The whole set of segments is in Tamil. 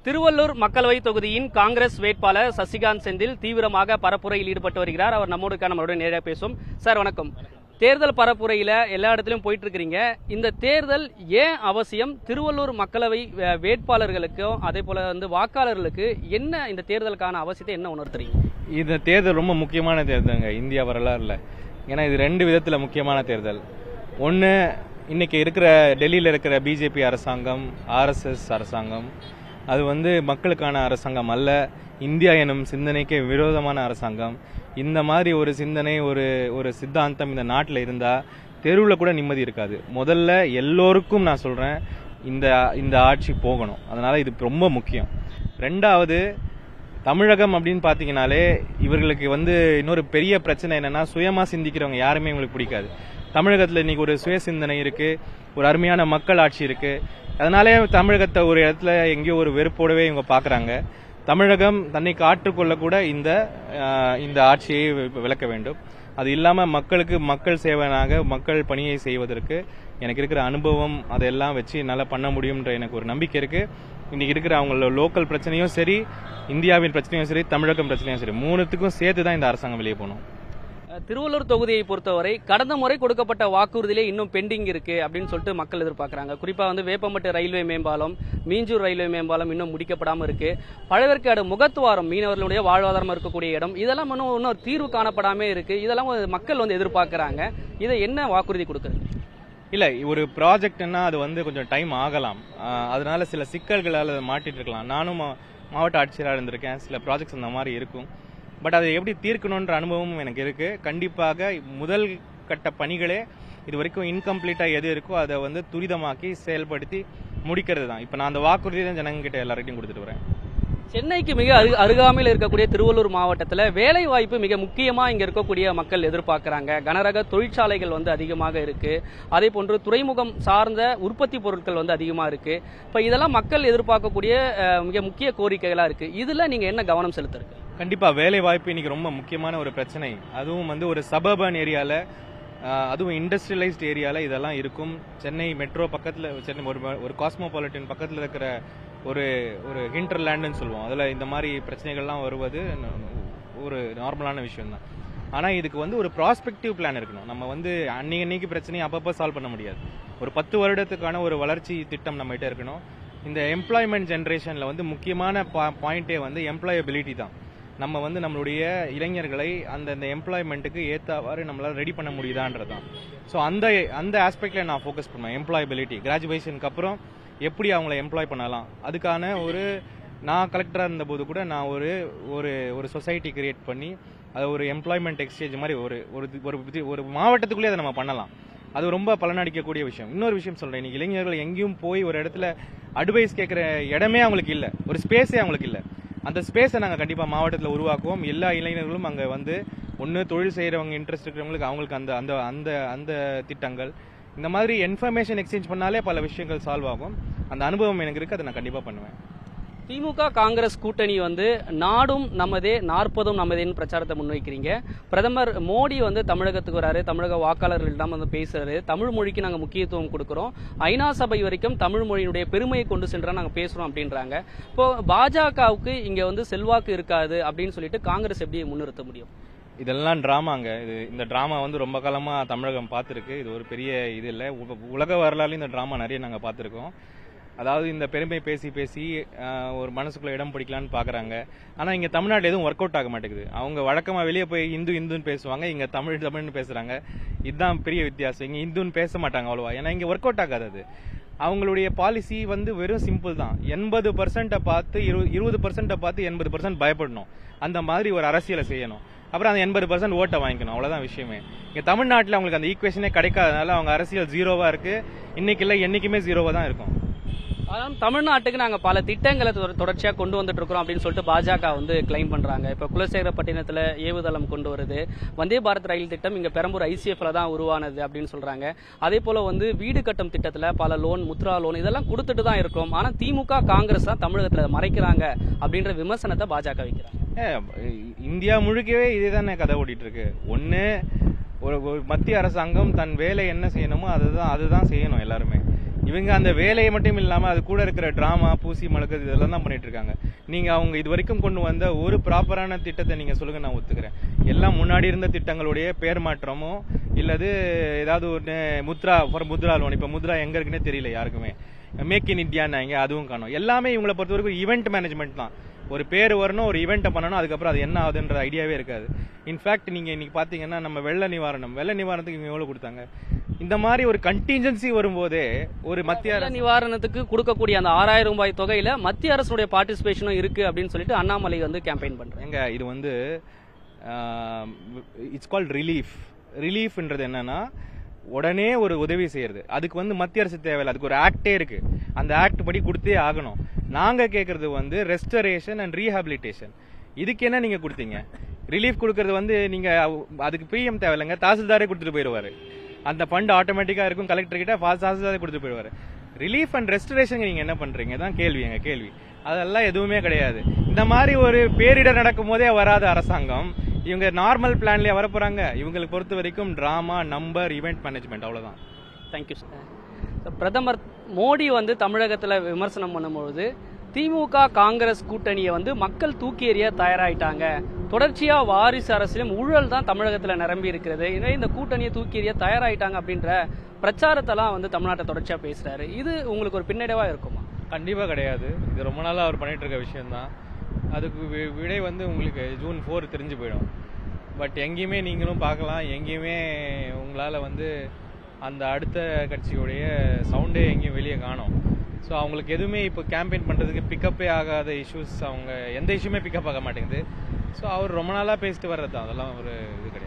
திருவள்ளூர் மக்களவை தொகுதியின் காங்கிரஸ் வேட்பாளர் சசிகாந்த் செந்தில் தீவிரமாக பரப்புரையில் ஈடுபட்டு வருகிறார் அவர் நம்மோடு இருக்கார், நம்மளோட நேரடியாக பேசுவோம் சார் வணக்கம் தேர்தல் பரப்புரையில எல்லா இடத்துலயும் போயிட்டு இருக்கிறீங்க இந்த தேர்தல் ஏன் அவசியம் திருவள்ளூர் மக்களவை வே- வேட்பாளர்களுக்கும் அதே போல வந்து வாக்காளர்களுக்கு என்ன இந்த தேர்தலுக்கான அவசியத்தை என்ன உணர்த்துறீங்க இந்த தேர்தல் ரொம்ப முக்கியமான தேர்தலுங்க இந்தியா வரலாறுல ஏன்னா இது ரெண்டு விதத்துல முக்கியமான தேர்தல் ஒன்று இன்னைக்கு இருக்கிற டெல்லியில் இருக்கிற பிஜேபி அரசாங்கம் ஆர்எஸ்எஸ் அரசாங்கம் அது வந்து மக்களுக்கான அரசாங்கம் அல்ல இந்தியா எனும் சிந்தனைக்கு விரோதமான அரசாங்கம் இந்த மாதிரி ஒரு சிந்தனை ஒரு ஒரு சித்தாந்தம் இந்த நாட்டில் இருந்தா தெருவில் கூட நிம்மதி இருக்காது முதல்ல எல்லோருக்கும் நான் சொல்றேன் இந்த இந்த ஆட்சி போகணும் அதனால இது ரொம்ப முக்கியம் ரெண்டாவது தமிழகம் அப்படின்னு பாத்தீங்கன்னாலே இவர்களுக்கு வந்து இன்னொரு பெரிய பிரச்சனை என்னன்னா சுயமா சிந்திக்கிறவங்க யாருமே இவங்களுக்கு பிடிக்காது தமிழகத்துல இன்னைக்கு ஒரு சுய சிந்தனை இருக்கு ஒரு அருமையான மக்கள் ஆட்சி இருக்கு அதனாலே தமிழகத்தை ஒரு இடத்துல எங்கேயோ ஒரு வெறுப்போடவே இவங்க பாக்குறாங்க தமிழகம் தன்னை காற்றுக்கொள்ள கூட இந்த ஆஹ், இந்த ஆட்சியை வி- விளக்க வேண்டும் அது இல்லாம மக்களுக்கு மக்கள் சேவனாக மக்கள் பணியை செய்வதற்கு எனக்கு இருக்கிற அனுபவம் அதெல்லாம் வச்சு என்னால் பண்ண முடியும்ன்ற எனக்கு ஒரு நம்பிக்கை இருக்கு இன்னைக்கு இருக்கிற அவங்களோட லோக்கல் பிரச்சனையும் சரி இந்தியாவின் பிரச்சனையும் சரி தமிழகம் பிரச்சனையும் சரி மூணுத்துக்கும் சேர்த்து தான் இந்த அரசாங்கம் வெளியே போகணும் அஹ், திருவள்ளூர் தொகுதியை பொறுத்தவரை கடந்த முறை கொடுக்கப்பட்ட வாக்குறுதியிலே இன்னும் பெண்டிங் இருக்கு அப்படின்னு சொல்லிட்டு மக்கள் எதிர்பார்க்கறாங்க குறிப்பா வந்து வேப்பம்பட்டு ரயில்வே மேம்பாலம் மீஞ்சூர் ரயில்வே மேம்பாலம் இன்னும் முடிக்கப்படாம இருக்கு பழவேற்காடு முகத்துவாரம் மீனவர்களுடைய வாழ்வாதாரம் இருக்கக்கூடிய இடம் இதெல்லாம் இன்னும் இன்னும் தீர்வு காணப்படாம இருக்கு இதெல்லாம் வந்து மக்கள் வந்து எதிர்பார்க்கறாங்க இதை என்ன வாக்குறுதி கொடுக்குறது இல்ல ஒரு ப்ராஜெக்ட்னா அது வந்து கொஞ்சம் டைம் ஆகலாம் ஆஹ் அதனால சில சிக்கல்களால் அதை மாட்டிட்டு இருக்கலாம் நானும் மா- மாவட்ட ஆட்சியராக இருந்திருக்கேன் சில ப்ராஜெக்ட்ஸ் அந்த மாதிரி இருக்கும் பட் அதை எப்படி தீர்க்கணுன்ற அனுபவமும் எனக்கு இருக்கு கண்டிப்பாக முதல் கட்ட பணிகளே இது வரைக்கும் இன்கம்ப்ளீட்டா எது இருக்கோ அதை வந்து துரிதமாக்கி செயல்படுத்தி முடிக்கிறது தான் இப்போ நான் அந்த வாக்குறுதி தான் ஜனங்கிட்ட எல்லார்கிட்டையும் கொடுத்துட்டு வரேன் சென்னைக்கு மிக அரு அருகாமையில் இருக்கக்கூடிய திருவள்ளூர் மாவட்டத்தில் வேலை வாய்ப்பு மிக முக்கியமா இங்க இருக்கக்கூடிய மக்கள் எதிர்பார்க்கறாங்க கனரக தொழிற்சாலைகள் வந்து அதிகமாக இருக்கு அதே போன்று துறைமுகம் சார்ந்த உற்பத்தி பொருட்கள் வந்து அதிகமா இருக்கு இப்ப இதெல்லாம் மக்கள் எதிர்பார்க்கக்கூடிய அஹ், மிக முக்கிய கோரிக்கைகளா இருக்கு இதுல நீங்க என்ன கவனம் செலுத்துறீங்க கண்டிப்பா வேலை வாய்ப்பு இன்னைக்கு ரொம்ப முக்கியமான ஒரு பிரச்சனை அதுவும் வந்து ஒரு சபர்பன் ஏரியால ஆஹ், அதுவும் இண்டஸ்ட்ரியலைஸ்ட் ஏரியால இதெல்லாம் இருக்கும் சென்னை மெட்ரோ பக்கத்துல சென்னை ஒரு ஒரு காஸ்மோபாலிட்டன் பக்கத்துல இருக்கிற ஒரு ஒரு ஹிண்டர்லேண்டுன்னு சொல்லுவோம் அதுல இந்த மாதிரி பிரச்சனைகள்லாம் வருவது ந- ஒரு நார்மலான விஷயம் தான் ஆனா இதுக்கு வந்து ஒரு ப்ராஸ்பெக்டிவ் பிளான் இருக்கணும் நம்ம வந்து அன்னைக்கு அன்னைக்கு பிரச்சனையை அப்பப்போ சால்வ் பண்ண முடியாது ஒரு பத்து வருடத்துக்கான ஒரு வளர்ச்சி திட்டம் நம்ம கிட்ட இருக்கணும் இந்த எம்ப்ளாய்மெண்ட் ஜென்ரேஷன்ல வந்து முக்கியமான பாயிண்டே வந்து எம்ப்ளாயபிலிட்டி தான் நம்ம வந்து நம்மளுடைய இளைஞர்களை அந்த அந்த எம்ப்ளாய்மெண்ட்டுக்கு ஏற்றவாறு நம்மளால ரெடி பண்ண முடியுதான்றதான் ஸோ அந்த அந்த ஆஸ்பெக்ட்ல நான் ஃபோக்கஸ் பண்ணுவேன் எம்ப்ளாயபிலிட்டி கிராஜுவேஷனுக்கு அப்புறம் எப்படி அவங்கள எம்ப்ளாய் பண்ணலாம் அதுக்கான ஒரு நான் கலெக்டராக இருந்தபோது கூட நான் ஒரு ஒரு ஒரு சொசைட்டி கிரியேட் பண்ணி அது ஒரு எம்ப்ளாய்மெண்ட் எக்ஸ்சேஞ்ச் மாதிரி ஒரு ஒரு ஒரு இது- ஒரு மாவட்டத்துக்குள்ளேயே அதை நம்ம பண்ணலாம் அது ரொம்ப பலனடிக்கக்கூடிய விஷயம் இன்னொரு விஷயம் சொல்றேன் இன்னைக்கு இளைஞர்கள் எங்கேயும் போய் ஒரு இடத்துல அட்வைஸ் கேட்குற இடமே அவங்களுக்கு இல்லை ஒரு ஸ்பேஸே அவங்களுக்கு இல்லை அந்த ஸ்பேஸை நாங்கள் கண்டிப்பாக மாவட்டத்தில் உருவாக்குவோம் எல்லா இளைஞர்களும் அங்கே வந்து ஒன்று தொழில் செய்கிறவங்க இன்ட்ரெஸ்ட் இருக்கிறவங்களுக்கு அவங்களுக்கு அந்த அந்த அந்த அந்த திட்டங்கள் இந்த மாதிரி இன்ஃபர்மேஷன் எக்ஸ்சேஞ்ச் பண்ணாலே பல விஷயங்கள் சால்வ் ஆகும் அந்த அனுபவம் எனக்கு இருக்கு அதை நான் கண்டிப்பாக பண்ணுவேன் திமுக காங்கிரஸ் கூட்டணி வந்து நாடும் நமதே நாற்பதும் நமதேன்னு பிரச்சாரத்தை முன்வைக்கிறீங்க பிரதமர் மோடி வந்து தமிழகத்துக்கு வராரு தமிழக வாக்காளர்களிடம் வந்து பேசுறாரு தமிழ் மொழிக்கு நாங்க முக்கியத்துவம் கொடுக்கிறோம் ஐநா சபை வரைக்கும் தமிழ் மொழியினுடைய பெருமையை கொண்டு சென்றா நாங்க பேசுறோம் அப்படின்றாங்க இப்போ பாஜகவுக்கு இங்க வந்து செல்வாக்கு இருக்காது அப்படின்னு சொல்லிட்டு காங்கிரஸ் எப்படி முன்னிறுத்த முடியும் இதெல்லாம் டிராமாங்க இது இந்த டிராமா வந்து ரொம்ப காலமா தமிழகம் பார்த்துருக்கு இது ஒரு பெரிய இது இல்லை உ- உலக வரலாறுல இந்த டிராமா நிறைய நாங்க பார்த்துருக்கோம் அதாவது இந்த பெருமை பேசி பேசி ஆஹ், ஒரு மனசுக்குள்ள இடம் பிடிக்கலான்னு பாக்குறாங்க ஆனா இங்க தமிழ்நாட்டில் எதுவும் ஒர்க் அவுட் ஆக மாட்டேங்குது அவங்க வழக்கமா வெளியே போய் இந்து இந்துன்னு பேசுவாங்க இங்க தமிழ் தமிழ்னு பேசுறாங்க இதுதான் பெரிய வித்தியாசம் இங்க இந்துன்னு பேச மாட்டாங்க அவ்வளவா ஏன்னா இங்க ஒர்க் அவுட் ஆகாது அது அவங்களுடைய பாலிசி வந்து வெறும் சிம்பிள் தான் எண்பது பர்சன்ட்டை பார்த்து இருபது பர்சன்ட்டை பார்த்து எண்பது பர்சன்ட் பயப்படணும் அந்த மாதிரி ஒரு அரசியலை செய்யணும் அப்புறம் அந்த எண்பது பர்சன்ட் ஓட்டை வாங்கிக்கணும் அவ்வளவுதான் விஷயமே இங்க தமிழ்நாட்டில் அவங்களுக்கு அந்த ஈக்குவேஷனே கிடைக்காதனால அவங்க அரசியல் ஜீரோவா இருக்கு இன்னைக்கு இல்லை என்னைக்குமே ஜீரோவா தான் இருக்கும் ஆனால் தமிழ்நாட்டுக்கு நாங்க பல திட்டங்களை தொட- தொடர்ச்சியா கொண்டு வந்துட்டு இருக்கிறோம் அப்படின்னு சொல்லிட்டு பாஜக வந்து கிளைம் பண்றாங்க இப்ப குலசேகரப்பட்டினத்துல ஏவுதளம் கொண்டு வருது வந்தே பாரத் ரயில் திட்டம் இங்க பெரம்பூர் ஐசிஎஃப்ல தான் உருவானது அப்படின்னு சொல்றாங்க அதே போல வந்து வீடு கட்டும் திட்டத்துல பல லோன் முத்ரா லோன் இதெல்லாம் கொடுத்துட்டு தான் இருக்கோம் ஆனா திமுக காங்கிரஸ் தான் தமிழகத்துல மறைக்கிறாங்க அப்படின்ற விமர்சனத்தை பாஜக வைக்கிறாங்க ஏ, இந்தியா முழுக்கவே இதே தானே கதை ஓடிட்டு இருக்கு ஒன்னு ஒரு ஒரு மத்திய அரசாங்கம் தன் வேலை என்ன செய்யணுமோ அதுதான் அதுதான் செய்யணும் எல்லாருமே இவங்க அந்த வேலையை மட்டும் இல்லாம அது கூட இருக்கிற டிராமா பூசி மழக்கிறது இதெல்லாம் தான் பண்ணிட்டு இருக்காங்க நீங்க அவங்க இது வரைக்கும் கொண்டு வந்த ஒரு ப்ராப்பரான திட்டத்தை நீங்க சொல்லுங்க நான் ஒத்துக்கிறேன் எல்லாம் முன்னாடி இருந்த திட்டங்களுடைய பேர் மாற்றமோ இல்லது ஏதாவது ஒன்று முத்ரா ஃபார் முத்ரா லோன் இப்போ முத்ரா எங்க இருக்குன்னே தெரியல யாருக்குமே மேக் இன் இந்தியான்னாங்க அதுவும் காணும் எல்லாமே இவங்களை பொறுத்த வரைக்கும் ஈவெண்ட் மேனேஜ்மெண்ட் தான் ஒரு பேர் வரணும் ஒரு ஈவெண்ட்டை பண்ணணும் அதுக்கப்புறம் அது என்ன ஆகுதுன்ற ஐடியாவே இருக்காது இன்ஃபேக்ட் நீங்க இன்னைக்கு பாத்தீங்கன்னா நம்ம வெள்ள நிவாரணம் வெள்ள நிவாரணத்துக்கு இவங்க எவ்வளவு கொடுத்தாங்க இந்த மாதிரி ஒரு கண்டிஞ்சன்சி வரும்போதே ஒரு மத்திய வெள்ள அரசு நிவாரணத்துக்கு கொடுக்கக்கூடிய அந்த ஆறாயிரம் ரூபாய் தொகையில மத்திய அரசுடைய பார்ட்டிசிபேஷனும் இருக்கு அப்படின்னு சொல்லிட்டு அண்ணாமலை வந்து கேம்பெயின் பண்றாங்க எங்க இது வந்து இட்ஸ் கால்ட் ரிலீஃப் ரிலீஃப்ன்றது என்னன்னா உடனே ஒரு உதவி செய்யறது அதுக்கு வந்து மத்திய அரசு தேவையில்லை அதுக்கு ஒரு ஆக்டே இருக்கு அந்த ஆக்ட் படி கொடுத்தே ஆகணும் நாங்க கேக்குறது வந்து ரெஸ்டரேஷன் அண்ட் ரீஹாபிலிட்டேஷன் இதுக்கு என்ன நீங்க கொடுத்தீங்க ரிலீஃப் கொடுக்கறது வந்து நீங்க அதுக்கு பிஎம் தேவையில்லைங்க தாசில்தாரே கொடுத்துட்டு போயிடுவாரு அந்த ஃபண்ட் ஆட்டோமேட்டிக்கா இருக்கும் கலெக்டர் கிட்ட ஃபாஸ்ட் தாசில்தாரே கொடுத்துட்டு போயிடுவாரு ரிலீஃப் அண்ட் ரெஸ்டரேஷன் நீங்க என்ன பண்றீங்க தான் கேள்வி எங்க கேள்வி அதெல்லாம் எதுவுமே கிடையாது இந்த மாதிரி ஒரு பேரிடர் நடக்கும் போதே வராத அரசாங்கம் இவங்க நார்மல் பிளான்லயே வர போறாங்க இவங்களுக்கு பொறுத்த வரைக்கும் டிராமா நம்பர் ஈவெண்ட் மேனேஜ்மெண்ட் அவ்வளவுதான் தேங்க்யூ சார் பிரதமர் மோடி வந்து தமிழகத்துல விமர்சனம் பண்ணும்பொழுது திமுக காங்கிரஸ் கூட்டணியை வந்து மக்கள் தூக்கி எறிய தயாராயிட்டாங்க தொடர்ச்சியா வாரிசு அரசியலும் ஊழல் தான் தமிழகத்துல நிரம்பி இருக்கிறது எனவே இந்த கூட்டணியை தூக்கி எறிய தயாராயிட்டாங்க அப்படின்ற பிரச்சாரத்தெல்லாம் வந்து தமிழ்நாட்டை தொடர்ச்சியா பேசுறாரு இது உங்களுக்கு ஒரு பின்னடைவா இருக்குமா கண்டிப்பா கிடையாது இது ரொம்ப நாளா அவர் பண்ணிட்டு இருக்க விஷயம்தான் அதுக்கு வி- விடை வந்து உங்களுக்கு ஜூன் ஃபோர் தெரிஞ்சு போயிடும் பட் எங்கேயுமே நீங்களும் பார்க்கலாம் எங்கேயுமே உங்களால வந்து அந்த அடுத்த கட்சியுடைய சவுண்டே எங்கேயும் வெளியே காணோம் ஸோ அவங்களுக்கு எதுவுமே இப்போ கேம்பெயின் பண்ணுறதுக்கு பிக்கப்பே ஆகாத இஷ்யூஸ் அவங்க எந்த இஷ்யூமே பிக்கப் ஆக மாட்டேங்குது ஸோ அவர் ரொம்ப நாளாக பேசிட்டு வர்றது தான் அதெல்லாம் ஒரு இது கிடையாது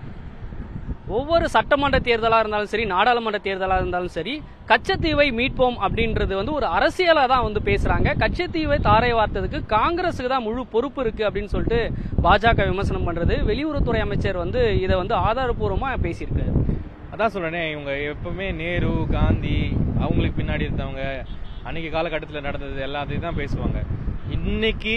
ஒவ்வொரு சட்டமன்ற தேர்தலா இருந்தாலும் சரி நாடாளுமன்ற தேர்தலா இருந்தாலும் சரி கச்சத்தீவை மீட்போம் அப்படின்றது வந்து ஒரு அரசியலா தான் வந்து பேசுறாங்க கச்சத்தீவை தாரை வார்த்ததுக்கு காங்கிரஸுக்கு தான் முழு பொறுப்பு இருக்கு அப்படின்னு சொல்லிட்டு பாஜக விமர்சனம் பண்றது வெளியுறவுத்துறை அமைச்சர் வந்து இதை வந்து ஆதாரபூர்வமா பேசியிருக்காரு அதான் சொல்றேனே இவங்க எப்பவுமே நேரு காந்தி அவங்களுக்கு பின்னாடி இருந்தவங்க அன்னைக்கு காலகட்டத்தில் நடந்தது எல்லாத்தையும் தான் பேசுவாங்க இன்னைக்கு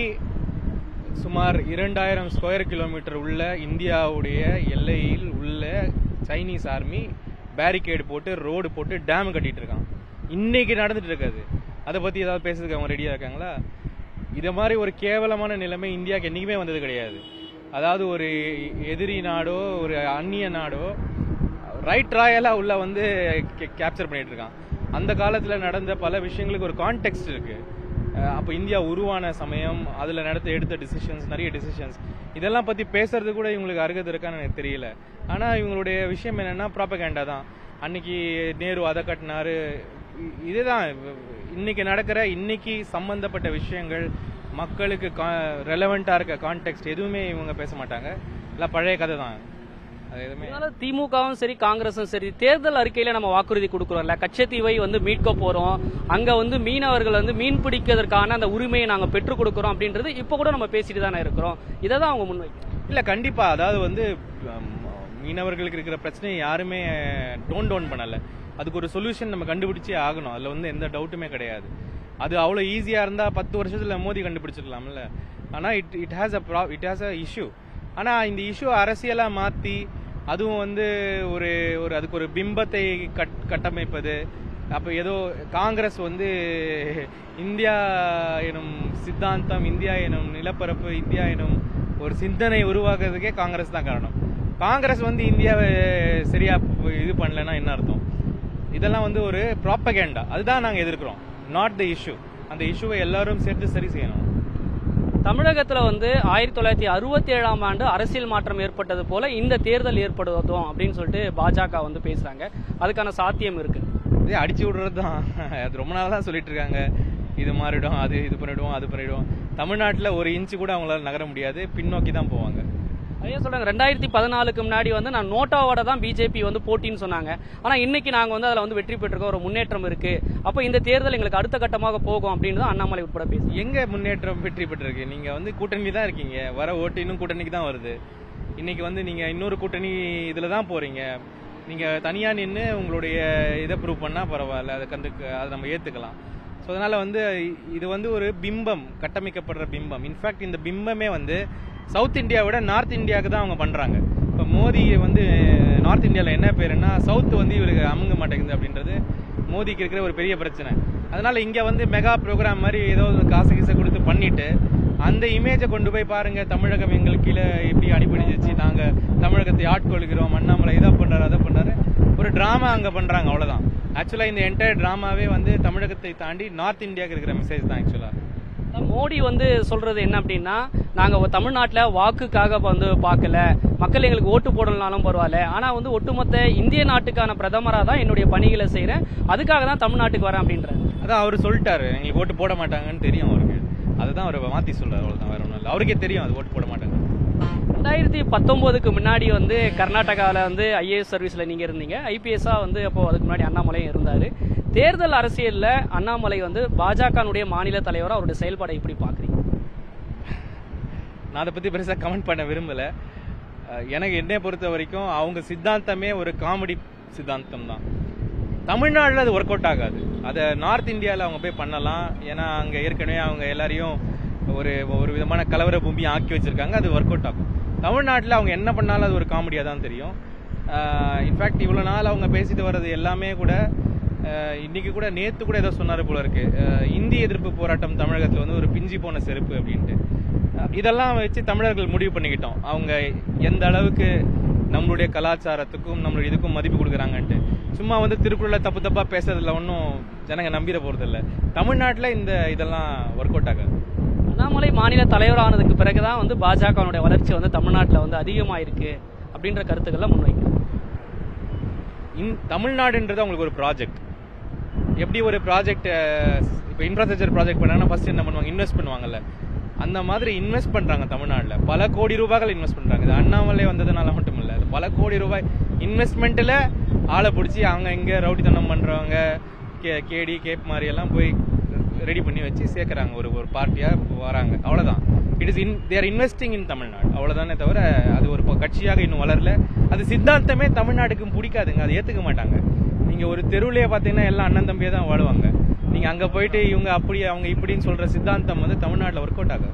சுமார் இரண்டாயிரம் ஸ்கொயர் கிலோமீட்டர் உள்ள இந்தியாவுடைய எல்லையில் உள்ள சைனீஸ் ஆர்மி பேரிகேடு போட்டு ரோடு போட்டு டேம் கட்டிட்டு இருக்கான் இன்னைக்கு நடந்துட்டு இருக்காது அதை பத்தி ஏதாவது பேசுறதுக்கு அவங்க ரெடியா இருக்காங்களா இத மாதிரி ஒரு கேவலமான நிலைமை இந்தியாவுக்கு என்னைக்குமே வந்தது கிடையாது அதாவது ஒரு எதிரி நாடோ ஒரு அந்நிய நாடோ ரைட் ராயலா உள்ள வந்து கேப்சர் பண்ணிட்டு இருக்கான் அந்த காலத்துல நடந்த பல விஷயங்களுக்கு ஒரு கான்டெக்ட் இருக்கு அஹ் அப்ப இந்தியா உருவான சமயம் அதுல நடத்த எடுத்த டிசிஷன்ஸ் நிறைய டிசிஷன்ஸ் இதெல்லாம் பத்தி பேசுறது கூட இவங்களுக்கு அருகது இருக்கான்னு எனக்கு தெரியல ஆனா இவங்களுடைய விஷயம் என்னன்னா ப்ராப்பகேண்டா தான் அன்னைக்கு நேரு அதை கட்டினாரு இ- இதுதான் இன்னைக்கு நடக்கிற இன்னைக்கு சம்பந்தப்பட்ட விஷயங்கள் மக்களுக்கு ரெலவெண்டா இருக்க கான்டெக்ட் எதுவுமே இவங்க பேச மாட்டாங்க எல்லாம் பழைய கதை தான் அது எதுவுமே அதனால திமுகவும் சரி காங்கிரஸும் சரி தேர்தல் அறிக்கையில நம்ம வாக்குறுதி கொடுக்குறோம்ல கச்சத்தீவை வந்து மீட்க போறோம் அங்க வந்து மீனவர்கள் வந்து மீன் பிடிக்கிறதுக்கான அந்த உரிமையை நாங்க பெற்றுக் கொடுக்குறோம் அப்படின்றது இப்ப கூட நம்ம பேசிட்டு தானே இருக்கிறோம் இதை தான் அவங்க முன்வைக்கிறோம் இல்ல கண்டிப்பா அதாவது வந்து ஹம், மீனவர்களுக்கு இருக்கிற பிரச்சனையை யாருமே டோன் டவுன் பண்ணல அதுக்கு ஒரு சொல்யூஷன் நம்ம கண்டுபிடிச்சே ஆகணும் அதுல வந்து எந்த டவுட்டுமே கிடையாது அது அவ்வளவு ஈஸியா இருந்தா பத்து வருஷத்துல மோதி கண்டுபிடிச்சிடலாம்ல ஆனா it it has a it has a issue ஆனா இந்த இஷ்யூ அரசியலா மாத்தி அதுவும் வந்து ஒரு ஒரு அதுக்கு ஒரு பிம்பத்தை கட் கட்டமைப்பது அப்ப ஏதோ காங்கிரஸ் வந்து இந்தியா எனும் சித்தாந்தம் இந்தியா எனும் நிலப்பரப்பு இந்தியா எனும் ஒரு சிந்தனை உருவாக்குறதுக்கே காங்கிரஸ் தான் காரணம் காங்கிரஸ் வந்து இந்தியாவை சரியா இது பண்ணலன்னா என்ன அர்த்தம் இதெல்லாம் வந்து ஒரு ப்ராப்பகேண்டா அதுதான் நாங்க எதிர்க்கிறோம் நாட் த இஷ்யூ அந்த இஷ்யூவை எல்லாரும் சேர்த்து சரி செய்யணும் தமிழகத்துல வந்து ஆயிரத்தி தொள்ளாயிரத்தி அறுபத்தி ஏழாம் ஆண்டு அரசியல் மாற்றம் ஏற்பட்டது போல இந்த தேர்தல் ஏற்படுவதும் அப்படின்னு சொல்லிட்டு பாஜக வந்து பேசுறாங்க அதுக்கான சாத்தியம் இருக்கு இதே அடிச்சு விடுறது தான் அது ரொம்ப நாள் தான் சொல்லிட்டு இருக்காங்க இது மாறிடும் அது இது பண்ணிடுவோம் அது பண்ணிடுவோம் தமிழ்நாட்டுல ஒரு இன்ச்சு கூட அவங்களால நகர முடியாது பின்னோக்கி தான் போவாங்க அதே சொல்றாங்க ரெண்டாயிரத்தி பதினாலுக்கு முன்னாடி வந்து நான் நோட்டாவோட தான் பிஜேபி வந்து போட்டின்னு சொன்னாங்க ஆனா இன்னைக்கு நாங்க வந்து அதுல வந்து வெற்றி பெற்றிருக்கோம் ஒரு முன்னேற்றம் இருக்கு அப்ப இந்த தேர்தல் எங்களுக்கு அடுத்த கட்டமாக போகும் அப்படின்னு தான் அண்ணாமலை உட்பட பேசி எங்க முன்னேற்றம் வெற்றி பெற்றிருக்கு நீங்க வந்து கூட்டணி தான் இருக்கீங்க வர ஓட்டு இன்னும் கூட்டணிக்கு தான் வருது இன்னைக்கு வந்து நீங்க இன்னொரு கூட்டணி இதுல தான் போறீங்க நீங்க தனியா நின்று உங்களுடைய இதை ப்ரூவ் பண்ணா பரவாயில்ல அதை கண்டு அதை நம்ம ஏத்துக்கலாம் ஸோ அதனால வந்து இது வந்து ஒரு பிம்பம் கட்டமைக்கப்படுற பிம்பம் இன்ஃபேக்ட் இந்த பிம்பமே வந்து சவுத் இந்தியாவை விட நார்த் இந்தியாவுக்கு தான் அவங்க பண்றாங்க இப்போ மோடி வந்து நார்த் இந்தியாவில் என்ன பேருன்னா சவுத் வந்து இவருக்கு அமுங்க மாட்டேங்குது அப்படின்றது மோடிக்கு இருக்கிற ஒரு பெரிய பிரச்சனை அதனால இங்க வந்து மெகா ப்ரோக்ராம் மாதிரி ஏதோ ஒரு காசு கீசை கொடுத்து பண்ணிட்டு அந்த இமேஜை கொண்டு போய் பாருங்க தமிழகம் எங்களுக்கு கீழே இப்படி அடிபடிச்சிச்சு நாங்க தமிழகத்தை ஆட்கொள்கிறோம் அண்ணாமலை இதை பண்றாரு அதை பண்றாரு ஒரு டிராமா அங்க பண்றாங்க அவ்வளவுதான் ஆக்சுவலா இந்த என்டையர் டிராமாவே வந்து தமிழகத்தை தாண்டி நார்த் இந்தியாவுக்கு இருக்கிற மெசேஜ் தான் ஆக்சுவலா மோடி வந்து சொல்றது என்ன அப்படின்னா நாங்க தமிழ்நாட்டுல வாக்குக்காக வந்து பார்க்கல மக்கள் எங்களுக்கு ஓட்டு போடலனாலும் பரவாயில்ல ஆனா வந்து ஒட்டுமொத்த இந்திய நாட்டுக்கான பிரதமரா தான் என்னுடைய பணிகளை செய்றேன் அதுக்காக தான் தமிழ்நாட்டுக்கு வரேன் அப்படின்றாரு அதான் அவர் சொல்லிட்டாரு எங்களுக்கு ஓட்டு போட மாட்டாங்கன்னு தெரியும் அவருக்கு அதுதான் அவர் மாத்தி சொல்றாரு அவ்வளவுதான் வேற ஒன்றும் இல்லை அவருக்கே தெரியும் அது ஓட்டு போட மாட்டாங்க ரெண்டாயிரத்தி பத்தொன்பதுக்கு முன்னாடி வந்து கர்நாடகாவில் வந்து ஐஏஎஸ் சர்வீஸில் நீங்கள் இருந்தீங்க ஐபிஎஸ்ஸாக வந்து அப்போ அதுக்கு முன்னாடி அண்ணாமலையும் இருந்தார் தேர்தல் அரசியலில் அண்ணாமலை வந்து பாஜகனுடைய மாநில தலைவராக அவருடைய செயல்பாடை எப்படி பார்க்குறீங்க நான் அதை பத்தி பெருசா கமெண்ட் பண்ண விரும்பல அஹ் எனக்கு என்னை பொறுத்த வரைக்கும் அவங்க சித்தாந்தமே ஒரு காமெடி சித்தாந்தம் தான் தமிழ்நாட்டில் அது ஒர்க் அவுட் ஆகாது அதை நார்த் இந்தியாவில் அவங்க போய் பண்ணலாம் ஏன்னா அங்கே ஏற்கனவே அவங்க எல்லாரையும் ஒரு ஒரு விதமான கலவர பூமியை ஆக்கி வச்சிருக்காங்க அது ஒர்க் அவுட் ஆகும் தமிழ்நாட்டில் அவங்க என்ன பண்ணாலும் அது ஒரு காமெடியாக தான் தெரியும் இன்ஃபேக்ட் இவ்வளோ நாள் அவங்க பேசிட்டு வர்றது எல்லாமே கூட அஹ் இன்னைக்கு கூட நேத்து கூட ஏதோ சொன்னாரு போல இருக்கு அஹ் இந்தி எதிர்ப்பு போராட்டம் தமிழகத்துல வந்து ஒரு பிஞ்சி போன செருப்பு அப்படின்ட்டு அஹ் இதெல்லாம் வச்சு தமிழர்கள் முடிவு பண்ணிக்கிட்டோம் அவங்க எந்த அளவுக்கு நம்மளுடைய கலாச்சாரத்துக்கும் நம்மளுடைய இதுக்கும் மதிப்பு கொடுக்குறாங்கன்ட்டு சும்மா வந்து திருக்குறளை தப்பு தப்பா பேசுறதுல ஒன்றும் ஜனங்க நம்பிட போறது இல்ல தமிழ்நாட்டுல இந்த இதெல்லாம் ஒர்க் அவுட் ஆகாது அண்ணாமலை மாநில தலைவரானதுக்கு பிறகு தான் வந்து பாஜகனுடைய வளர்ச்சி வந்து தமிழ்நாட்டில் வந்து அதிகமாயிருக்கு அப்படின்ற கருத்துக்கள்லாம் முன்வைக்கிறேன் இன் தமிழ்நாடுன்றது அவங்களுக்கு ஒரு ப்ராஜெக்ட் எப்படி ஒரு ப்ராஜெக்ட் இப்போ இன்ஃப்ராஸ்ட்ரக்சர் ப்ராஜெக்ட் பண்ணாங்கன்னா ஃபர்ஸ்ட் என்ன பண்ணுவாங்க இன்வெஸ்ட் பண்ணுவாங்கல்ல அந்த மாதிரி இன்வெஸ்ட் பண்றாங்க தமிழ்நாட்டில் பல கோடி ரூபாய்கள் இன்வெஸ்ட் பண்றாங்க இது அண்ணாமலை வந்ததுனால மட்டும் இல்ல இது பல கோடி ரூபாய் இன்வெஸ்ட்மெண்ட்ல ஆளை பிடிச்சி அவங்க இங்க ரவுடித்தனம் பண்றவங்க கே கேடி கேப் மாதிரி எல்லாம் போய் ரெடி பண்ணி வச்சு சேர்க்கறாங்க ஒரு ஒரு பார்ட்டியா வராங்க அவ்வளவுதான் it is in there investing in Tamil Nadu அவ்வளவுதானே தவிர அது ஒரு ப- கட்சியாக இன்னும் வளரல அது சித்தாந்தமே தமிழ்நாட்டுக்கு பிடிக்காதுங்க அதை ஏத்துக்க மாட்டாங்க நீங்க ஒரு தெருவுலயே பாத்தீங்கன்னா எல்லாம் அண்ணன் தம்பியே தான் வாழுவாங்க நீங்க அங்க போயிட்டு இவங்க அப்படி அவங்க இப்படின்னு சொல்ற சித்தாந்தம் வந்து தமிழ்நாட்டுல ஒர்க் அவுட் ஆகாது